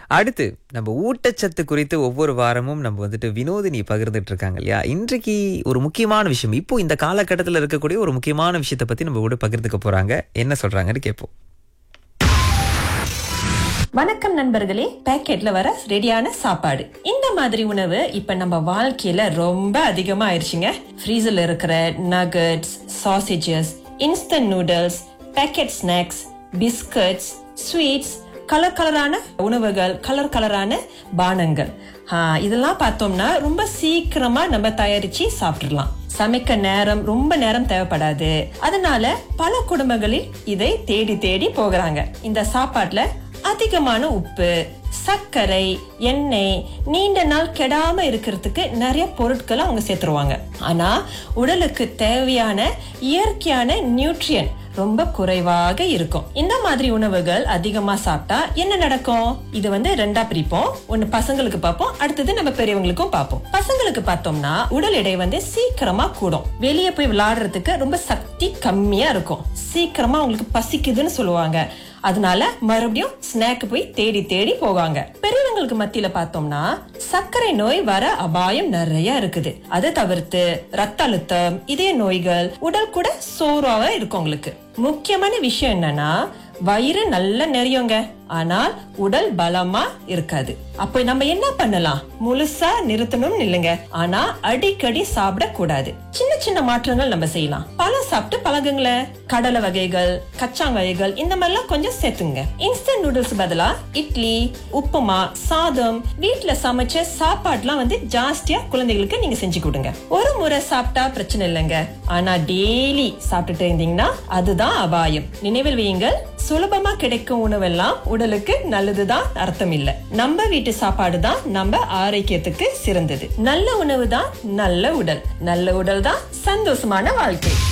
அடுத்து நம்ம ஊட்டச்சத்து குறித்து ஒவ்வொரு வாரமும் நம்ம வந்துட்டு வினோதினி பகிர்ந்துட்டு இருக்காங்க இல்லையா இன்றைக்கு ஒரு முக்கியமான விஷயம் இப்போ இந்த காலகட்டத்தில் இருக்கக்கூடிய ஒரு முக்கியமான விஷயத்தை பத்தி நம்ம கூட பகிர்ந்துக்க போறாங்க என்ன சொல்றாங்கன்னு கேட்போம் வணக்கம் நண்பர்களே பேக்கெட்ல வர ரெடியான சாப்பாடு இந்த மாதிரி உணவு இப்ப நம்ம வாழ்க்கையில ரொம்ப அதிகமா ஆயிடுச்சுங்க ஃப்ரீசர்ல இருக்கிற nuggets sausages instant noodles packet snacks biscuits sweets colour கலரான உணவுகள் கலர் கலரான பானங்கள் ஆஹ், இதெல்லாம் பார்த்தோம்னா ரொம்ப சீக்கிரமா நம்ம தயாரிச்சு சாப்பிட்டுடலாம் சமைக்க நேரம் ரொம்ப நேரம் தேவைப்படாது அதனால பல குடும்பங்களில் இதை தேடி தேடி போகிறாங்க இந்த சாப்பாட்டுல அதிகமான உப்பு சர்க்கரை எண்ணெய் நீண்ட நாள் கெடாம இருக்கிறதுக்கு நிறைய பொருட்களை அவங்க சேர்த்துருவாங்க ஆனா உடலுக்கு தேவையான இயற்கையான நியூட்ரியன் ரொம்ப குறைவாக இருக்கும் இந்த மாதிரி உணவுகள் அதிகமா சாப்பிட்டா என்ன நடக்கும் இது வந்து ரெண்டா பிரிப்போம் ஒன்னு பசங்களுக்கு பார்ப்போம் அடுத்தது நம்ம பெரியவங்களுக்கும் பார்ப்போம் பசங்களுக்கு பார்த்தோம்னா உடல் எடை வந்து சீக்கிரமா கூடும் வெளியே போய் விளையாடுறதுக்கு ரொம்ப சக்தி கம்மியா இருக்கும் சீக்கிரமா அவங்களுக்கு பசிக்குதுன்னு சொல்லுவாங்க அதனால மறுபடியும் ஸ்நாக் போய் தேடி தேடி போவாங்க பெரியவங்களுக்கு மத்தியில பார்த்தோம்னா சர்க்கரை நோய் வர அபாயம் நிறைய இருக்குது அதை தவிர்த்து ரத்த அழுத்தம் இதய நோய்கள் உடல் கூட சோர்வாக இருக்கும் உங்களுக்கு முக்கியமான விஷயம் என்னன்னா வயிறு நல்ல நிறையுங்க ஆனால் உடல் பலமா இருக்காது அப்ப நம்ம என்ன பண்ணலாம் முழுசா நிறுத்தணும்னு இல்லைங்க ஆனா அடிக்கடி சாப்பிட கூடாது சின்ன சின்ன மாற்றங்கள் நம்ம செய்யலாம் பழம் சாப்பிட்டு பழகுங்களேன் கடலை வகைகள் கச்சாங் வகைகள் இந்த மாதிரிலாம் கொஞ்சம் சேர்த்துங்க இன்ஸ்டன்ட் நூடுல்ஸ் பதிலா இட்லி உப்புமா சாதம் வீட்ல சமைச்ச சாப்பாடுலாம் வந்து ஜாஸ்தியா குழந்தைகளுக்கு நீங்க செஞ்சு கொடுங்க ஒரு முறை சாப்பிட்டா பிரச்சனை இல்லைங்க ஆனா டெய்லி சாப்பிட்டுட்டு இருந்தீங்கன்னா அதுதான் அபாயம் நினைவில் வையுங்கள் சுலபமா கிடைக்கும் உணவெல்லாம் உடலுக்கு நல்லதுதான் அர்த்தம் இல்ல நம்ம வீட்டு சாப்பாடு தான் நம்ம ஆரோக்கியத்துக்கு சிறந்தது நல்ல உணவு தான் நல்ல உடல் நல்ல உடல் தான் சந்தோஷமான வாழ்க்கை